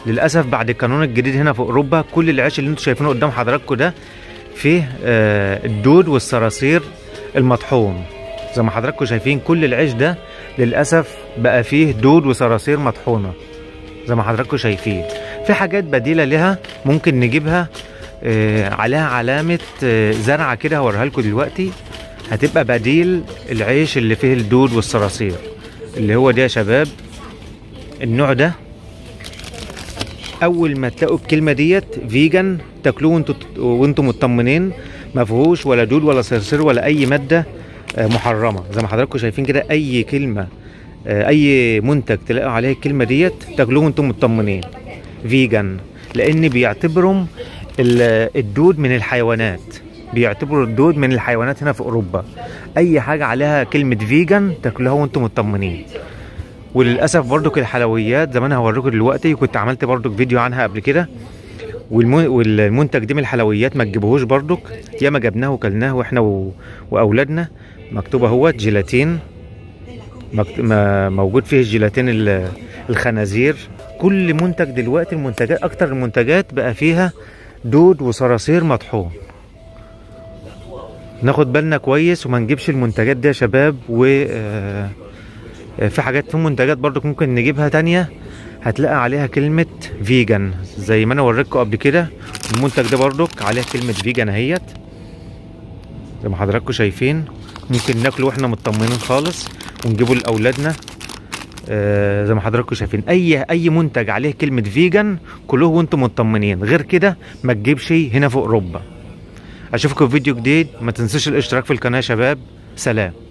للاسف بعد القانون الجديد هنا في اوروبا كل العيش اللي انتم شايفينه قدام حضراتكم ده فيه آه، الدود والصراصير المطحون زي ما حضراتكم شايفين كل العيش ده للاسف بقى فيه دود وصراصير مطحونه زي ما حضراتكم شايفين في حاجات بديله لها ممكن نجيبها آه، عليها علامه آه، زرعه كده هوريها لكم دلوقتي هتبقى بديل العيش اللي فيه الدود والصراصير اللي هو ده يا شباب النوع ده اول ما تلاقوا الكلمه ديت فيجن تاكلوه وانتوا وانتوا مطمنين ما فيهوش ولا دود ولا صرصير ولا اي ماده آه، محرمه زي ما حضراتكم شايفين كده اي كلمه آه، اي منتج تلاقوا عليه الكلمه ديت تاكلوه وانتم مطمنين فيجن لان بيعتبروا ال- الدود من الحيوانات بيعتبروا الدود من الحيوانات هنا في اوروبا اي حاجه عليها كلمه فيجن تاكلوها وانتم مطمنين وللاسف برضك الحلويات زي ما انا هوريكم دلوقتي كنت عملت برضك فيديو عنها قبل كده والمن- والمنتج ده من الحلويات ما تجيبوهوش برضك ياما جبناه وكلناه واحنا و... واولادنا مكتوب اهوت جيلاتين مكت... ما- موجود فيه الجيلاتين ال- الخنازير كل منتج دلوقتي المنتجات اكتر المنتجات بقى فيها دود وصراصير مطحون ناخد بالنا كويس وما نجيبش المنتجات دي يا شباب و آه، في حاجات في منتجات برضو ممكن نجيبها تانية هتلاقي عليها كلمة فيجن زي ما انا وريتكم قبل كده المنتج ده برضك عليه كلمة فيجن اهيت زي ما حضراتكم شايفين ممكن ناكله واحنا مطمنين خالص ونجيبه لاولادنا آه زي ما حضراتكم شايفين اي اي منتج عليه كلمة فيجن كلوه وانتم مطمنين غير كده ما تجيبش هنا في اوروبا اشوفكم في فيديو جديد ما تنسوش الاشتراك في القناة يا شباب سلام